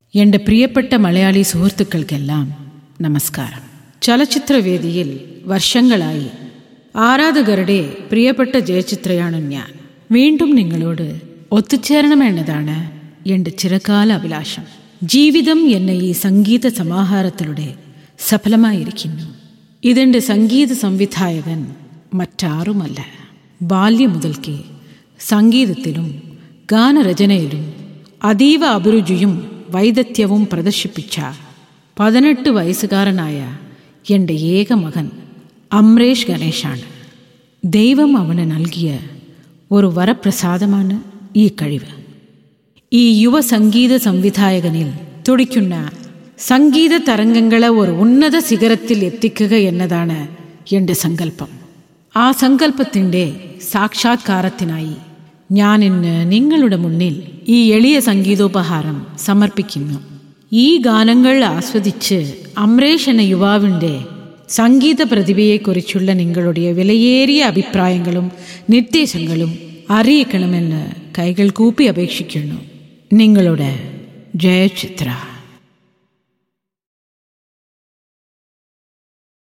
എൻ്റെ പ്രിയപ്പെട്ട മലയാളി സുഹൃത്തുക്കൾക്കെല്ലാം നമസ്കാരം ചലച്ചിത്രവേദിയിൽ വർഷങ്ങളായി ആരാധകരുടെ പ്രിയപ്പെട്ട ജയചിത്രയാണ് ഞാൻ വീണ്ടും നിങ്ങളോട് ഒത്തുചേരണമെന്നതാണ് എൻ്റെ ചിരകാല അഭിലാഷം ജീവിതം എന്ന ഈ സംഗീത സമാഹാരത്തിലൂടെ സഫലമായിരിക്കുന്നു ഇതെൻ്റെ സംഗീത സംവിധായകൻ മറ്റാരുമല്ല ബാല്യം മുതൽക്കേ സംഗീതത്തിലും ഗാനരചനയിലും അതീവ അഭിരുചിയും വൈദഗ്ധ്യവും പ്രദർശിപ്പിച്ച പതിനെട്ട് വയസ്സുകാരനായ എൻ്റെ ഏക മകൻ അമ്രേഷ് ഗണേശാണ് ദൈവം അവന് നൽകിയ ഒരു വരപ്രസാദമാണ് ഈ കഴിവ് ഈ യുവ സംഗീത സംവിധായകനിൽ തുടിക്കുന്ന സംഗീത തരംഗങ്ങളെ ഒരു ഉന്നത ശിഖരത്തിൽ എത്തിക്കുക എന്നതാണ് എൻ്റെ സങ്കല്പം ആ സങ്കല്പത്തിൻ്റെ സാക്ഷാത്കാരത്തിനായി ഞാൻ ഇന്ന് നിങ്ങളുടെ മുന്നിൽ ഈ എളിയ സംഗീതോപഹാരം സമർപ്പിക്കുന്നു ഈ ഗാനങ്ങൾ ആസ്വദിച്ച് അമ്രേഷ് എന്ന യുവാവിൻ്റെ സംഗീത പ്രതിഭയെക്കുറിച്ചുള്ള നിങ്ങളുടെ വിലയേറിയ അഭിപ്രായങ്ങളും നിർദ്ദേശങ്ങളും അറിയിക്കണമെന്ന് കൈകൾ കൂപ്പി അപേക്ഷിക്കുന്നു നിങ്ങളുടെ ജയചിത്ര